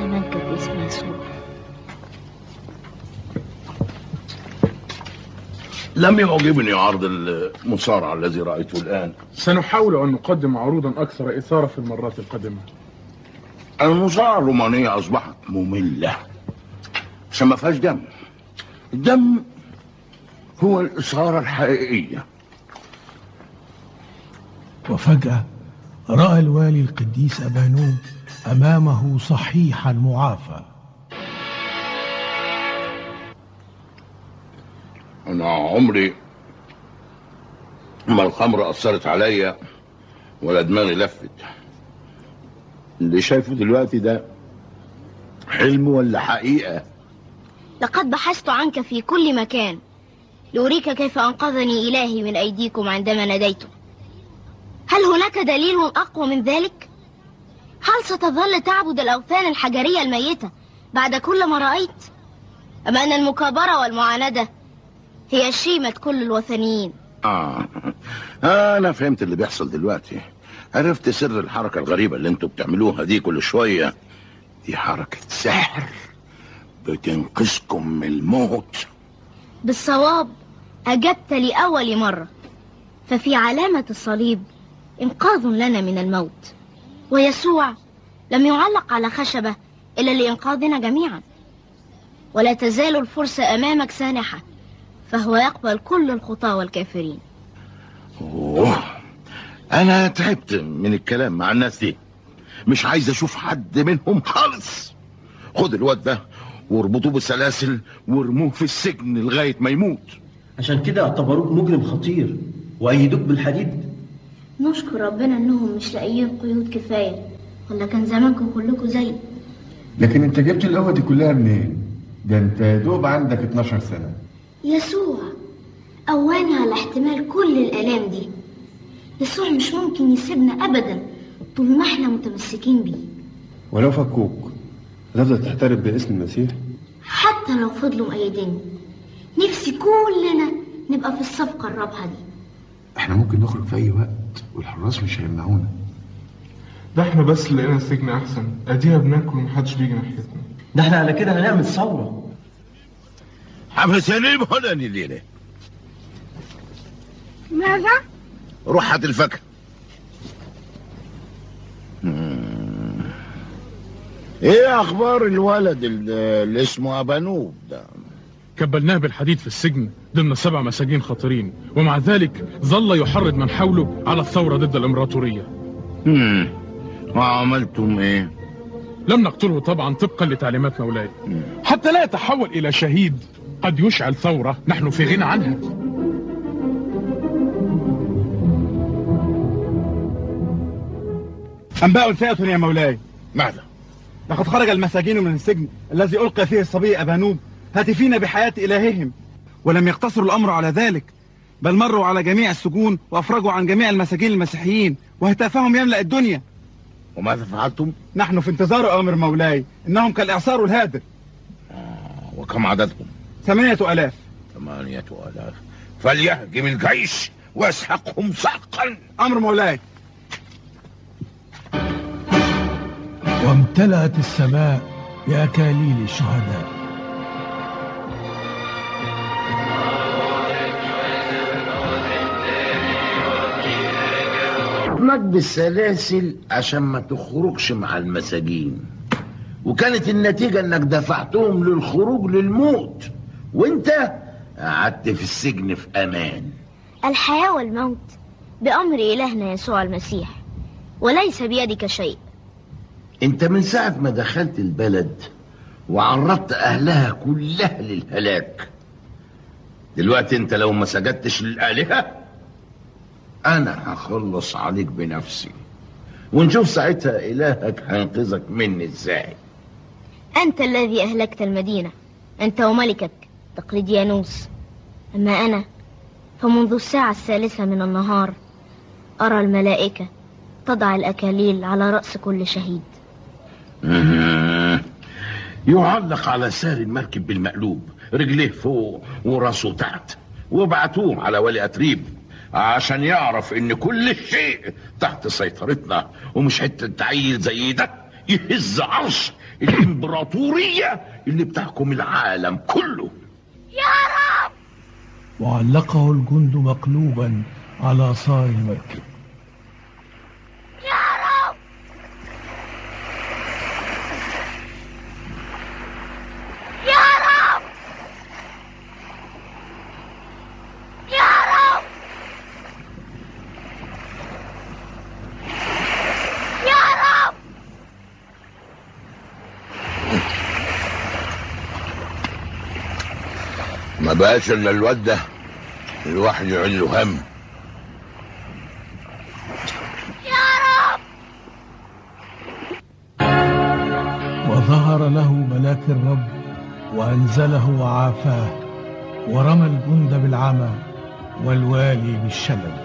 منك باسم يسوع لم يعجبني عرض المصارعة الذي رأيته الآن سنحاول أن نقدم عروضا أكثر إثارة في المرات القادمة المصارعة الرومانية أصبحت مملة عشان ما فيهاش دم الدم هو الإثارة الحقيقية وفجأة رأى الوالي القديس أبانوب أمامه صحيحا معافى أنا عمري ما الخمرة أثرت عليا ولا دماغي لفت اللي شايفه دلوقتي ده حلم ولا حقيقة لقد بحثت عنك في كل مكان لأريك كيف أنقذني إلهي من أيديكم عندما ناديته هل هناك دليل أقوى من ذلك؟ هل ستظل تعبد الأوثان الحجرية الميتة بعد كل ما رأيت؟ أم أن المكابرة والمعاندة هي شيمة كل الوثنيين آه. أنا فهمت اللي بيحصل دلوقتي عرفت سر الحركة الغريبة اللي انتوا بتعملوها دي كل شوية دي حركة سحر بتنقذكم من الموت بالصواب أجبت لأول مرة ففي علامة الصليب إنقاذ لنا من الموت ويسوع لم يعلق على خشبة إلا لإنقاذنا جميعا ولا تزال الفرصة أمامك سانحة فهو يقبل كل الخطاة والكافرين أوه. أنا تعبت من الكلام مع الناس دي مش عايز أشوف حد منهم خالص خد الواد ده واربطوه بالسلاسل وارموه في السجن لغاية ما يموت عشان كده اعتبروك مجرم خطير وأيدوك بالحديد نشكر ربنا انهم مش لاقيين قيود كفايه ولا كان زمانكم كلكم زي لكن انت جبت القوة دي كلها منين؟ ده انت يا دوب عندك 12 سنة يسوع قواني على احتمال كل الالام دي يسوع مش ممكن يسيبنا ابدا طول ما احنا متمسكين بيه ولو فكوك هتفضل تحترف باسم المسيح؟ حتى لو فضلوا مأيديني نفسي كلنا نبقى في الصفقة الرابحة دي احنا ممكن نخرج في اي وقت والحراس مش هيمنعونا ده احنا بس لقينا السجن أحسن أدينا بناكل ومحدش بيجي ناحيتنا ده احنا على كده هنعمل ثورة حبسني هنا الليلة ماذا؟ روح هات الفاكهة مم. ايه اخبار الولد اللي اللي اسمه ابانوب ده كبلناه بالحديد في السجن ضمن سبع مساجين خطيرين ومع ذلك ظل يحرض من حوله على الثورة ضد الإمبراطورية مم. وعملتم ايه لم نقتله طبعا طبقا لتعليمات مولاي حتى لا يتحول إلى شهيد قد يشعل ثورة نحن في غنى عنها أنباء سيئة يا مولاي ماذا لقد خرج المساجين من السجن الذي ألقي فيه الصبي أبانوب هاتفين بحياة إلههم ولم يقتصروا الأمر على ذلك بل مروا على جميع السجون وأفرجوا عن جميع المساجين المسيحيين وهتافهم يملأ الدنيا وماذا فعلتم نحن في انتظار أوامر مولاي إنهم كالإعصار الهادر وكم عددكم ثمانية ألاف ثمانية آلاف فليهجم الجيش ويسحقهم سحقا أمر مولاي وامتلأت السماء بأكاليل الشهداء ربطناك بالسلاسل عشان ما تخرجش مع المساجين وكانت النتيجة انك دفعتهم للخروج للموت وانت قعدت في السجن في امان الحياة والموت بأمر إلهنا يسوع المسيح وليس بيدك شيء انت من ساعة ما دخلت البلد وعرضت اهلها كلها للهلاك دلوقتي انت لو ما سجدتش للآلهة انا هخلص عليك بنفسي ونشوف ساعتها الهك هينقذك مني ازاي أنت الذي أهلكت المدينة أنت وملكك تقليديانوس أما أنا فمنذ الساعة الثالثة من النهار أرى الملائكة تضع الأكاليل على رأس كل شهيد مهم. يعلق على سار المركب بالمقلوب رجليه فوق وراسه تحت وابعتوه على ولي أتريب عشان يعرف ان كل شيء تحت سيطرتنا ومش حتة عيل زي ده يهز عرش الامبراطورية اللي بتحكم العالم كله وعلقه الجند مقلوبا على صار المركب ما بقاش الا الواد ده الواحد يعين له هم وظهر له ملاك الرب وأنزله وعافاه ورمى الجند بالعمى والوالي بالشلل